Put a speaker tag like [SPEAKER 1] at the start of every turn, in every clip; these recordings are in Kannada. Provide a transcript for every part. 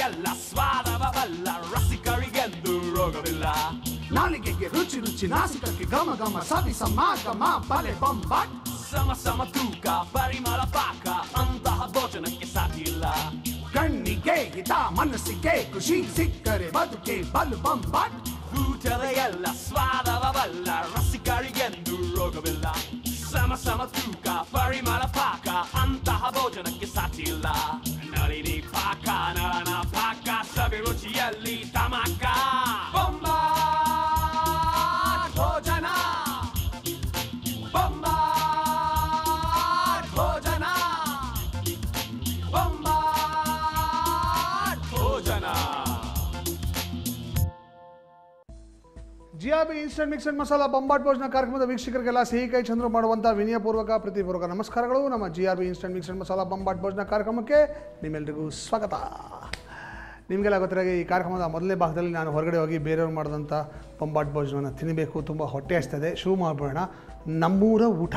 [SPEAKER 1] ಎಲ್ಲ ಸ್ವಾದವ ಬಲ್ಲ ರಸಿಕರಿಗೆಂದು ರೋಗವಿಲ್ಲ
[SPEAKER 2] ನಾಲಿಗೆಗೆ ರುಚಿ ರುಚಿ ನಾಸಿಕಕ್ಕೆ ಘಮ ಘಮ ಸವಿ ಸಮಾಗಮ ಬಲೆ ಬೊಂಬಾಟ್
[SPEAKER 1] ಸಮ ಸಮ ತೂಕ ಪರಿಮಳ ಪಾಕ ಅಂತಹ ಭೋಜನಕ್ಕೆ ಸಾಟಿ ಇಲ್ಲ
[SPEAKER 2] ಕಣ್ಣಿಗೆ ಹಿತ ಮನಸ್ಸಿಗೆ ಖುಷಿ ಸಿಕ್ಕರೆ ಬದುಕೆ ಬಲು ಬೊಂಬಾಟ್
[SPEAKER 1] ಊಟದ ಎಲ್ಲ ಸ್ವಾದವ ಬಲ್ಲ ರಸಿಕರಿಗೆಂದು ರೋಗವಿಲ್ಲ ಸಮ ಸಮ ತೂಕ ಪರಿಮಳ ಪಾಕ ಅಂತಹ ಭೋಜನಕ್ಕೆ ಸಾಟಿ ಇಲ್ಲ ನಳಿನಿ ಪಾಕ ನಳನ ಪಾಕ ಸವಿ ರುಚಿಯಲ್ಲಿ ತಮಕ ಬೊಂಬ ಭೋಜನ ಬೊಂಬ ಭೋಜನ ಬೊಂಬ ಭೋಜನ
[SPEAKER 3] ಜಿಯಾಬಿ instant mix and masala Bombat Bhojana ಕಾರ್ಯಕ್ರಮದ ವೀಕ್ಷಕರಿಗೆಲ್ಲ ಸಿಹಿ ಕೈ ಚಂದ್ರ ಮಾಡುವಂಥ ವಿನಯಪೂರ್ವಕ ಪ್ರೀತಿಪೂರ್ವಕ ನಮಸ್ಕಾರಗಳು ನಮ್ಮ G R B instant mix and masala Bombat Bhojana ಕಾರ್ಯಕ್ರಮಕ್ಕೆ ನಿಮ್ಮೆಲ್ಲರಿಗೂ ಸ್ವಾಗತ ನಿಮಗೆಲ್ಲ ಗೊತ್ತಿರಾಗೆ ಈ ಕಾರ್ಯಕ್ರಮದ ಮೊದಲನೇ ಭಾಗದಲ್ಲಿ ನಾನು ಹೊರಗಡೆ ಹೋಗಿ ಬೇರೆಯವ್ರು ಮಾಡಿದಂಥ ಬೊಂಬಾಟ್ ಭೋಜನವನ್ನು ತಿನ್ನಬೇಕು ತುಂಬ ಹೊಟ್ಟೆ ಹಸ್ತದೆ ಶುರು ಮಾಡೋಣ ನಮ್ಮೂರ ಊಟ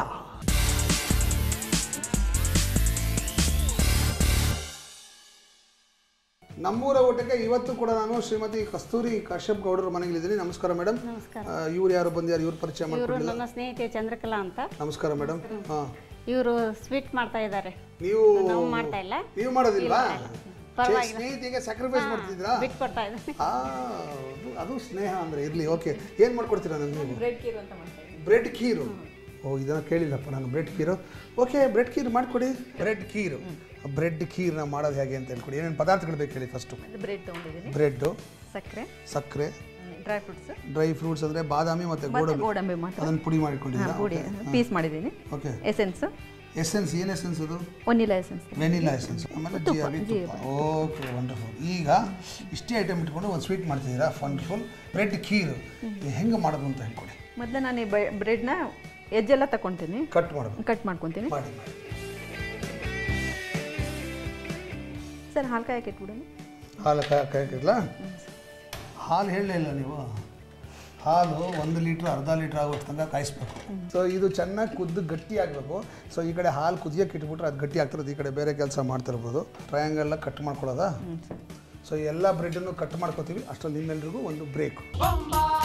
[SPEAKER 3] ನಮ್ಮೂರ ಊಟಕ್ಕೆ ಇವತ್ತು ಕೂಡ ನಾನು ಶ್ರೀಮತಿ ಕಸ್ತೂರಿ ಕಶ್ಯಪ್ ಗೌಡರ ಮನೆಯಲ್ಲಿದ್ದೀನಿ ನಮಸ್ಕಾರ ಮೇಡಮ್
[SPEAKER 4] ನಮಸ್ಕಾರ.
[SPEAKER 3] ಇವ್ರು ಯಾರು ಬಂದ್ಯಾರು ಇವ್ರ ಪರಿಚಯ
[SPEAKER 4] ಇವರು
[SPEAKER 3] ಮಾಡ್ಕೊಡ್ಲಿಲ್ಲ
[SPEAKER 4] ನನ್ನ ಸ್ನೇಹಿತೆ ಚಂದ್ರಕಲಾ ಅಂತ
[SPEAKER 3] ನಮಸ್ಕಾರ ಮೇಡಮ್ ಹಾಂ
[SPEAKER 4] ಇವರು ಸ್ವೀಟ್ ಮಾಡ್ತಾ ಇದ್ದಾರೆ
[SPEAKER 3] ನೀವು
[SPEAKER 4] ನಾವು ಮಾಡ್ತಾ ಇಲ್ಲ
[SPEAKER 3] ನೀವು ಮಾಡೋದಿಲ್ವಾ
[SPEAKER 4] ಇಲ್ಲ, ಪರವಾಗಿಲ್ಲ.
[SPEAKER 3] ಸ್ನೇಹಿತಿಗೆ ಸ್ಯಾಕ್ರಿಫೈಸ್ ಮಾಡ್ತಿದ್ರಾ
[SPEAKER 4] ಬಿಟ್ಟು ಕೊಡ್ತಾ ಇದ್ದಾರೆ
[SPEAKER 3] ಆ, ಅದು- ಅದು ಸ್ನೇಹ ಅಂದ್ರೆ ಇರ್ಲಿ ಓಕೆ ಏನು ಮಾಡ್ಕೊಡ್ತೀರಾ ನನಗೆ ನೀವು
[SPEAKER 4] ಬ್ರೆಡ್ ಕೀರು ಅಂತ ಮಾಡ್ತಾ ಇದ್ದಾರೆ
[SPEAKER 3] ಬ್ರೆಡ್ ಖೀರು ಓ ಇದನ್ನು ಕೇಳಿಲ್ಲಪ್ಪ ನಾನು bread kheer okay bread kheer ಮಾಡಿಕೊಡಿ ಬ್ರೆಡ್ ಖೀರು ಬ್ರೆಡ್ ಖೀರ್ನ ಮಾಡೋದು ಹೇಗೆ ಅಂತ ಹೇಳ್ಕೊಡಿ ಏನೇನು ಪದಾರ್ಥಗಳು ಬೇಕು ಹೇಳಿ ಫಸ್ಟು
[SPEAKER 5] ಬ್ರೆಡ್ ತೊಗೊಂಡಿದ್ದೀನಿ
[SPEAKER 3] ಬ್ರೆಡ್ಡು
[SPEAKER 5] ಸಕ್ಕರೆ
[SPEAKER 3] ಸಕ್ಕರೆ
[SPEAKER 5] ಡ್ರೈ ಫ್ರೂಟ್ಸ್
[SPEAKER 3] ಡ್ರೈ ಫ್ರೂಟ್ಸ್ ಅಂದರೆ ಬಾದಾಮಿ ಮತ್ತು
[SPEAKER 5] ಮತ್ತೆ
[SPEAKER 3] ಗೋಡಂಬಿ
[SPEAKER 5] ಗೋಡಂಬಿ ಮಾತ್ರ
[SPEAKER 3] ಅದನ್ನು ಪುಡಿ ಮಾಡಿಕೊಂಡಿದ್ದೀರಾ
[SPEAKER 5] ಪುಡಿ ಪೀಸ್ ಮಾಡಿದ್ದೀನಿ
[SPEAKER 3] ಓಕೆ
[SPEAKER 5] ಎಸೆನ್ಸ್
[SPEAKER 3] ಎಸೆನ್ಸ್ ಏನು ಎಸೆನ್ಸ್ ಅದು
[SPEAKER 5] ಒನಿಲಾ ಎಸೆನ್ಸ್
[SPEAKER 3] ವೆನಿಲಾ ಎಸೆನ್ಸ್ ಆಮೇಲೆ ಜಿಯಾಬಿ ತುಪ್ಪ ಓಕೆ ವಂಡರ್ಫುಲ್ ಈಗ ಇಷ್ಟೇ ಐಟಮ್ ಇಟ್ಕೊಂಡು ಒಂದು ಸ್ವೀಟ್ ಮಾಡ್ತಿದ್ದೀರಾ ವಂಡರ್ಫುಲ್ ಬ್ರೆಡ್ ಖೀರು ಇದು ಹೆಂಗೆ ಮಾಡೋದು ಅಂತ ಹೇಳ್ಕೊಡಿ
[SPEAKER 5] ಮೊದಲು ನಾನು ಈ ಬ್ರೆಡ್ನ ಎಜ್ಜೆಲ್ಲ ತಗೊತೀನಿ
[SPEAKER 3] ಕಟ್ ಮಾಡಬೇಕು
[SPEAKER 5] ಕಟ್ ಮಾಡ್ಕೊತೀನಿ
[SPEAKER 3] ಮಾಡಿ ಮಾಡಿ
[SPEAKER 5] ಸರ್ ಹಾಲು ಕಾಯಕ್ಕೆ ಇಟ್ಬಿಡೋಣ
[SPEAKER 3] ಹಾಲು ಕಾಯಕ್ಕಿಲ್ಲ ಹಾಲು ಹೇಳಲೇ ಇಲ್ಲ ನೀವು ಹಾಲು ಒಂದು ಲೀಟ್ರ್ ಅರ್ಧ ಲೀಟ್ರ್ ಆಗೋ ತನಕ ಕಾಯಿಸ್ಬೇಕು ಸೊ ಇದು ಚೆನ್ನಾಗಿ ಕುದ್ದು ಗಟ್ಟಿ ಆಗಬೇಕು ಸೊ ಈ ಕಡೆ ಹಾಲು ಕುದಿಯೋಕೆ ಇಟ್ಬಿಟ್ರೆ ಅದು ಗಟ್ಟಿ ಆಗ್ತಿರೋದು ಈ ಕಡೆ ಬೇರೆ ಕೆಲಸ ಮಾಡ್ತಿರ್ಬೋದು ಟ್ರಯಾಂಗಲ್ಲ ಕಟ್ ಮಾಡ್ಕೊಳ್ಳೋದಾ ಸೊ ಎಲ್ಲ ಬ್ರೆಡನ್ನು ಕಟ್ ಮಾಡ್ಕೋತೀವಿ ಅಷ್ಟರಲ್ಲಿ ನಿಮ್ಮೆಲ್ರಿಗೂ ಒಂದು ಬ್ರೇಕ್
[SPEAKER 1] ಬೊಂಬ